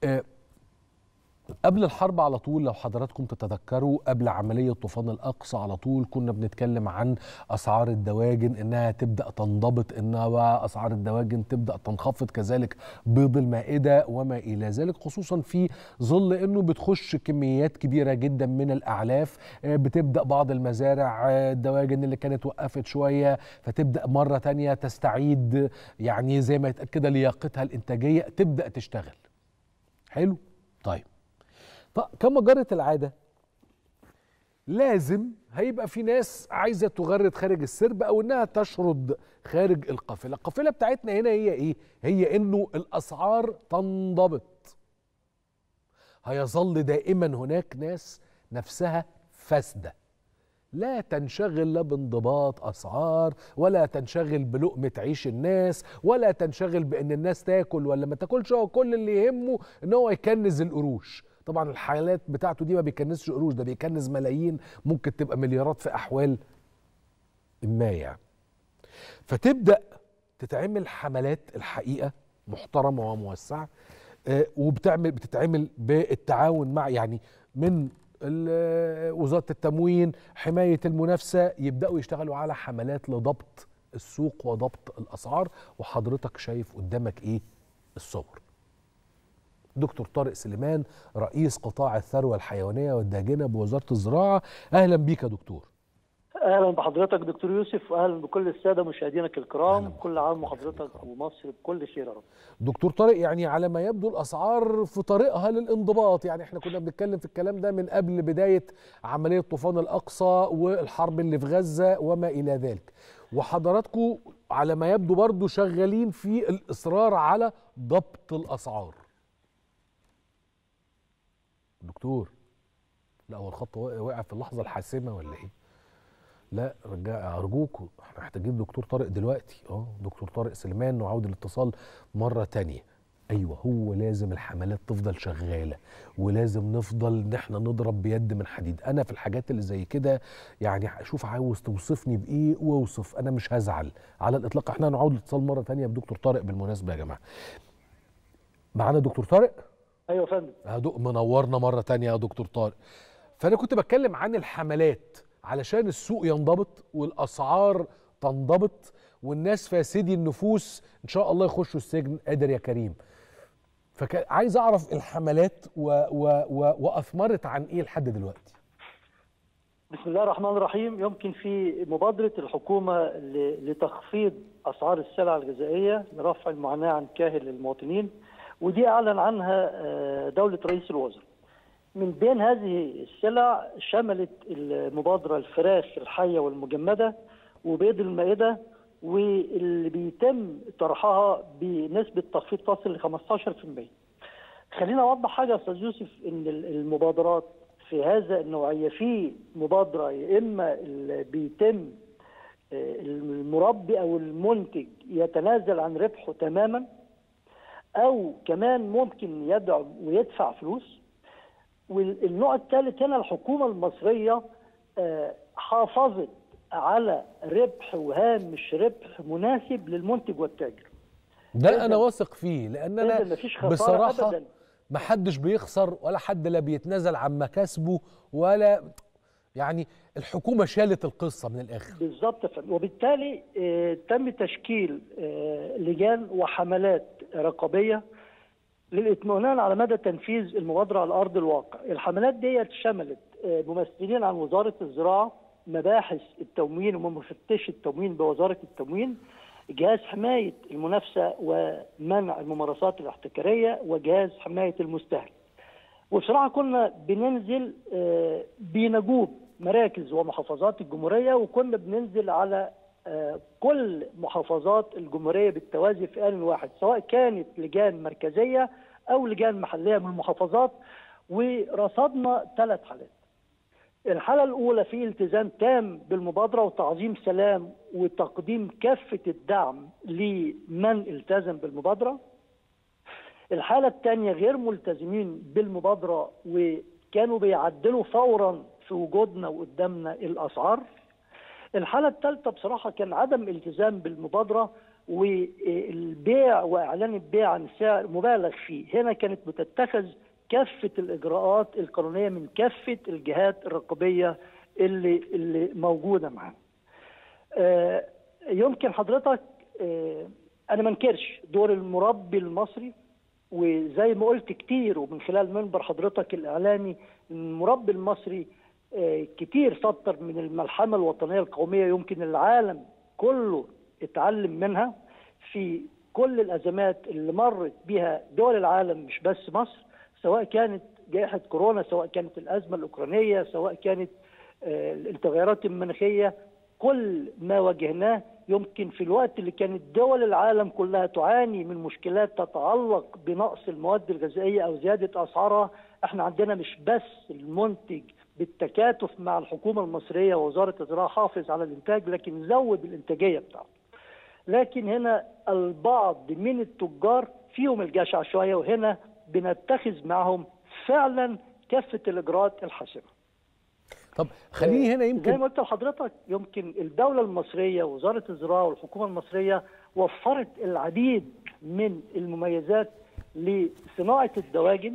آه، قبل الحرب على طول لو حضراتكم تتذكروا قبل عملية طوفان الأقصى على طول كنا بنتكلم عن أسعار الدواجن إنها تبدأ تنضبط إنها أسعار الدواجن تبدأ تنخفض كذلك بيض المائدة وما إلى ذلك خصوصا في ظل إنه بتخش كميات كبيرة جدا من الأعلاف آه، بتبدأ بعض المزارع آه، الدواجن اللي كانت وقفت شوية فتبدأ مرة تانية تستعيد يعني زي ما يتقال كده لياقتها الإنتاجية تبدأ تشتغل حلو طيب طب كما جرت العاده لازم هيبقى في ناس عايزه تغرد خارج السرب او انها تشرد خارج القافله القافله بتاعتنا هنا هي ايه هي انه الاسعار تنضبط هيظل دائما هناك ناس نفسها فاسده لا تنشغل لا بانضباط اسعار ولا تنشغل بلقمه عيش الناس ولا تنشغل بان الناس تاكل ولا ما تاكلش هو كل اللي يهمه ان هو يكنز القروش طبعا الحالات بتاعته دي ما بيكنزش قروش ده بيكنز ملايين ممكن تبقى مليارات في احوال ما يعني فتبدا تتعمل حملات الحقيقه محترمه وموسعه آه، وبتعمل بتتعمل بالتعاون مع يعني من ال- وزاره التموين حمايه المنافسه يبداوا يشتغلوا على حملات لضبط السوق وضبط الاسعار وحضرتك شايف قدامك ايه الصور دكتور طارق سليمان رئيس قطاع الثروه الحيوانيه والداجنه بوزاره الزراعه اهلا بيك يا دكتور اهلا بحضرتك دكتور يوسف واهلا بكل الساده مشاهدينك أهلاً الكرام بك. كل عام وحضرتك ومصر بكل خير يا رب دكتور طارق يعني على ما يبدو الاسعار في طريقها للانضباط يعني احنا كنا بنتكلم في الكلام ده من قبل بدايه عمليه طوفان الاقصى والحرب اللي في غزه وما الى ذلك وحضراتكم على ما يبدو برضو شغالين في الاصرار على ضبط الاسعار دكتور لا هو الخط وقع وقع في اللحظه الحاسمه ولا ايه لا رجع ارجوكوا احنا محتاجين دكتور طارق دلوقتي اه دكتور طارق سليمان نعود الاتصال مره تانية ايوه هو لازم الحملات تفضل شغاله ولازم نفضل ان احنا نضرب بيد من حديد انا في الحاجات اللي زي كده يعني اشوف عاوز توصفني بايه واوصف انا مش هزعل على الاطلاق احنا هنعود الاتصال مره تانية بدكتور طارق بالمناسبه يا جماعه معانا دكتور طارق ايوه يا فندم هدوء منورنا مرة تانية يا دكتور طارق فأنا كنت بتكلم عن الحملات علشان السوق ينضبط والأسعار تنضبط والناس فاسدي النفوس إن شاء الله يخشوا السجن قادر يا كريم فعايز أعرف الحملات و و و وأثمرت عن إيه لحد دلوقتي بسم الله الرحمن الرحيم يمكن في مبادره الحكومه ل- لتخفيض اسعار السلع الغذائيه لرفع المعاناه عن كاهل للمواطنين ودي اعلن عنها آه، دوله رئيس الوزراء من بين هذه السلع شملت المبادره الفراخ الحيه والمجمده وبيض المائده واللي بيتم طرحها بنسبه تخفيض تصل ل 15% خلينا اوضح حاجه يا استاذ يوسف ان المبادرات في هذا النوعيه في مبادره يا اما اللي بيتم آه، المربي او المنتج يتنازل عن ربحه تماما او كمان ممكن يدعم ويدفع فلوس والنوع الثالث هنا الحكومه المصريه آه، حافظت على ربح وهامش ربح مناسب للمنتج والتاجر ده أنا إذن- واثق فيه لأن أنا إذن مفيش خسارة بصراحة أبداً. محدش بيخسر ولا حد لا بيتنازل عن مكاسبه ولا يعني الحكومة شالت القصة من الآخر بالظبط يا فندم. وبالتالي آه، تم تشكيل آه، لجان وحملات رقابيه للاطمئنان على مدى تنفيذ المبادره على ارض الواقع. الحملات دي شملت آه، ممثلين عن وزاره الزراعه، مباحث التموين ومفتش التموين بوزاره التموين، جهاز حمايه المنافسه ومنع الممارسات الاحتكاريه وجهاز حمايه المستهلك. وبصراحه كنا بننزل آه، بنجوب مراكز ومحافظات الجمهوريه وكنا بننزل على آه، كل محافظات الجمهوريه بالتوازي في ان واحد سواء كانت لجان مركزيه او لجان محليه من المحافظات ورصدنا ثلاث حالات. الحالة الأولى في التزام تام بالمبادرة وتعظيم سلام وتقديم كافة الدعم لمن التزم بالمبادرة الحالة الثانية غير ملتزمين بالمبادرة وكانوا بيعدلوا فورا في وجودنا وقدامنا الأسعار الحالة الثالثة بصراحة كان عدم التزام بالمبادرة والبيع واعلان البيع عن سعر مبالغ فيه هنا كانت بتتخذ كافه الاجراءات القانونيه من كافه الجهات الرقابيه اللي اللي موجوده معانا آه، يمكن حضرتك آه، انا ما انكرش دور المربي المصري وزي ما قلت كتير ومن خلال منبر حضرتك الاعلامي المربي المصري آه، كتير سطر من الملحمه الوطنيه القوميه يمكن العالم كله اتعلم منها في كل الازمات اللي مرت بها دول العالم مش بس مصر سواء كانت جائحه كورونا سواء كانت الازمه الاوكرانيه سواء كانت آه، التغيرات المناخيه كل ما واجهناه يمكن في الوقت اللي كانت دول العالم كلها تعاني من مشكلات تتعلق بنقص المواد الغذائيه او زياده اسعارها احنا عندنا مش بس المنتج بالتكاتف مع الحكومه المصريه ووزاره الزراعه حافظ على الانتاج لكن زود الانتاجيه بتاعته. لكن هنا البعض من التجار فيهم الجشع شويه وهنا بنتخذ معهم فعلا كافه الاجراءات الحاسمه. طب خليني هنا زي يمكن ما قلت لحضرتك يمكن الدولة المصرية ووزارة الزراعة والحكومة المصرية وفرت العديد من المميزات لصناعة الدواجن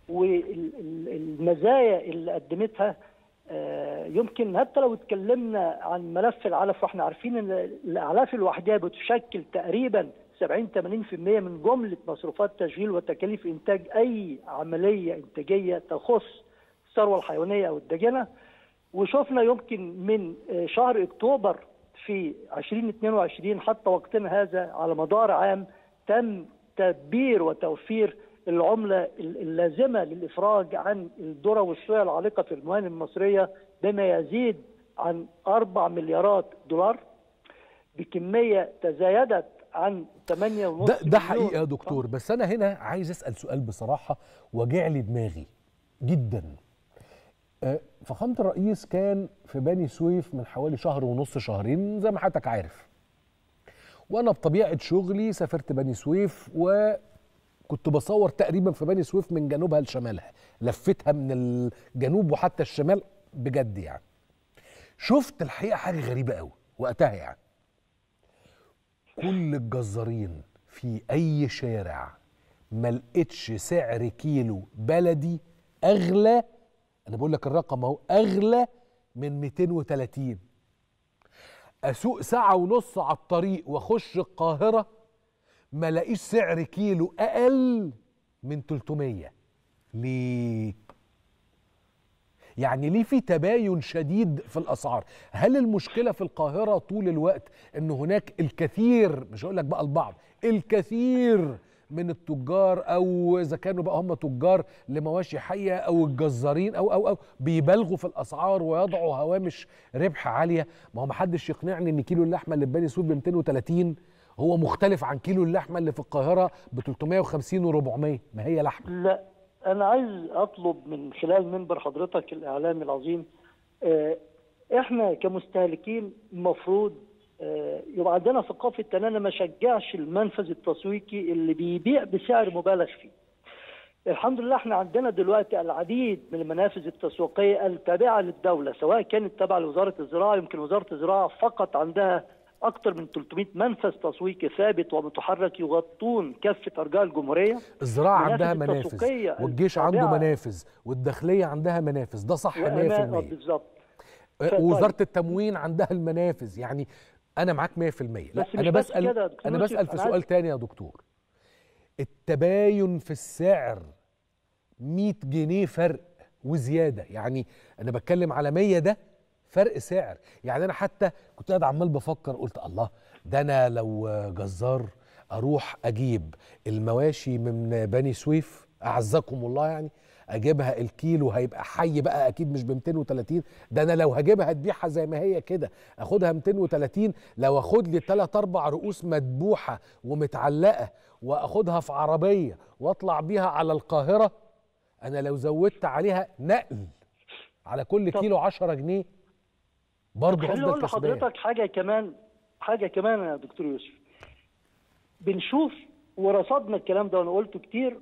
والمزايا اللي قدمتها آه، يمكن حتى لو اتكلمنا عن ملف العلف واحنا عارفين ان الاعلاف الوحديه بتشكل تقريبا 70 80% من جمله مصروفات تشغيل وتكاليف انتاج اي عمليه انتاجيه تخص الثروه الحيوانيه او الدجنه وشفنا يمكن من آه، شهر اكتوبر في 2022 حتى وقتنا هذا على مدار عام تم تدبير وتوفير العمله ال- اللازمه للافراج عن الذره والصويا العالقه في الموانئ المصريه بما يزيد عن 4 مليارات دولار بكميه تزايدت عن 8.5 ده ده حقيقه يا دكتور بس انا هنا عايز اسال سؤال بصراحه وجع لي دماغي جدا آه، فخامه الرئيس كان في بني سويف من حوالي شهر ونص شهرين زي ما حضرتك عارف وانا بطبيعه شغلي سافرت بني سويف وكنت بصور تقريبا في بني سويف من جنوبها لشمالها لفتها من الجنوب وحتى الشمال بجد يعني شفت الحقيقه حاجه غريبه قوي وقتها يعني كل الجزارين في اي شارع ما لقيتش سعر كيلو بلدي اغلى انا بقول لك الرقم اهو اغلى من 230 اسوق ساعه ونص على الطريق واخش القاهره ما لاقيش سعر كيلو اقل من 300 ليه يعني ليه في تباين شديد في الاسعار هل المشكله في القاهره طول الوقت ان هناك الكثير مش هقول لك بقى البعض الكثير من التجار او اذا كانوا بقى هم تجار لمواشي حيه او الجزارين او او او بيبالغوا في الاسعار ويضعوا هوامش ربح عاليه ما هو محدش يقنعني ان كيلو اللحمه اللي في بني سويف ب 230 هو مختلف عن كيلو اللحمه اللي في القاهره ب 350 و400 ما هي لحمه لا انا عايز اطلب من خلال منبر حضرتك الاعلامي العظيم آه، احنا كمستهلكين المفروض آه، يبقى عندنا ثقافه ان انا ما اشجعش المنفذ التسويقي اللي بيبيع بسعر مبالغ فيه. الحمد لله احنا عندنا دلوقتي العديد من المنافذ التسويقيه التابعه للدوله سواء كانت تابعه لوزاره الزراعه يمكن وزاره الزراعه فقط عندها اكثر من 300 منفذ تسويقي ثابت ومتحرك يغطون كافه ارجاء الجمهوريه الزراعه منافذ عندها منافذ التسويقية والجيش عنده التابعة. منافذ والداخليه عندها منافذ ده صح 100% وأمان- آه، بالظبط ف- ووزاره طيب. التموين عندها المنافذ يعني انا معاك 100% لا بس مش انا بس بسال كده يا دكتور انا يوسف، بسال في أنا سؤال عايز- تاني يا دكتور التباين في السعر 100 جنيه فرق وزياده يعني انا بتكلم على 100 ده فرق سعر يعني انا حتى كنت قاعد عمال بفكر قلت الله ده انا لو جزار اروح اجيب المواشي من بني سويف اعزكم الله يعني اجيبها الكيلو هيبقى حي بقى اكيد مش ب 230 ده انا لو هجيبها تبيعها زي ما هي كده اخدها 230 لو اخد لي 3 4 رؤوس مدبوحه ومتعلقه واخدها في عربيه واطلع بيها على القاهره انا لو زودت عليها نقل على كل طب- كيلو 10 جنيه برضه خليني هفضل اقول كسبان لحضرتك حاجه كمان حاجه كمان يا دكتور يوسف بنشوف ورصدنا الكلام ده وانا قلته كتير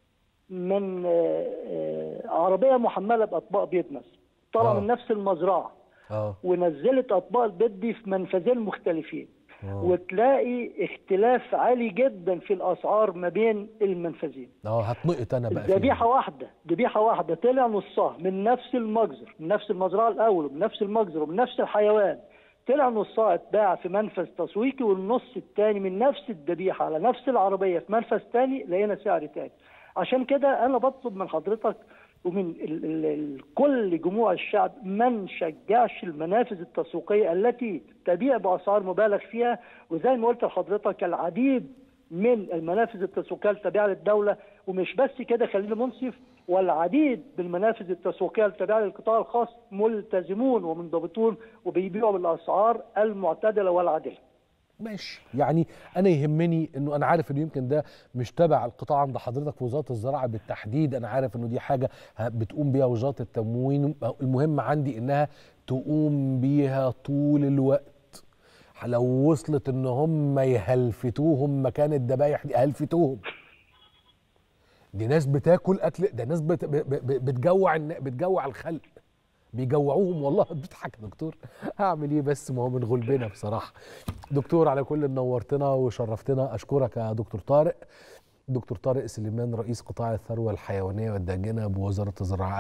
من آه، آه، عربيه محمله باطباق بيض مثلا طالعه آه. من نفس المزرعه اه ونزلت اطباق البيض دي في منفذين مختلفين آه. وتلاقي اختلاف عالي جدا في الاسعار ما بين المنفذين اه هتنقط انا بقى فيها. ذبيحه واحده ذبيحه واحده طلع نصها من نفس المجزر من نفس المزرعه الاول ومن نفس المجزر ومن نفس الحيوان طلع نصها اتباع في منفذ تسويقي والنص الثاني من نفس الذبيحه على نفس العربيه في منفذ ثاني لقينا سعر ثاني عشان كده انا بطلب من حضرتك ومن ال ال ال كل جموع الشعب ما نشجعش المنافذ التسويقيه التي تبيع باسعار مبالغ فيها وزي ما قلت لحضرتك العديد من المنافذ التسويقيه التابعه للدوله ومش بس كده خلينا منصف والعديد بالمنافذ التسويقيه التابعه للقطاع الخاص ملتزمون ومنضبطون وبيبيعوا بالاسعار المعتدله والعادله. ماشي يعني انا يهمني انه انا عارف انه يمكن ده مش تبع القطاع عند حضرتك في وزاره الزراعه بالتحديد انا عارف انه دي حاجه ه- بتقوم بيها وزاره التموين المهم عندي انها تقوم بيها طول الوقت لو وصلت ان هم يهلفتوهم مكان الذبايح دي هلفتوهم دي ناس بتاكل اكل ده ناس بت ب- ب- بتجوع النا- بتجوع الخلق بيجوعوهم والله بتضحك يا دكتور هعمل ايه بس ما هو من غلبنا بصراحه دكتور على كل نورتنا وشرفتنا اشكرك يا دكتور طارق دكتور طارق سليمان رئيس قطاع الثروه الحيوانيه والداجنه بوزاره الزراعه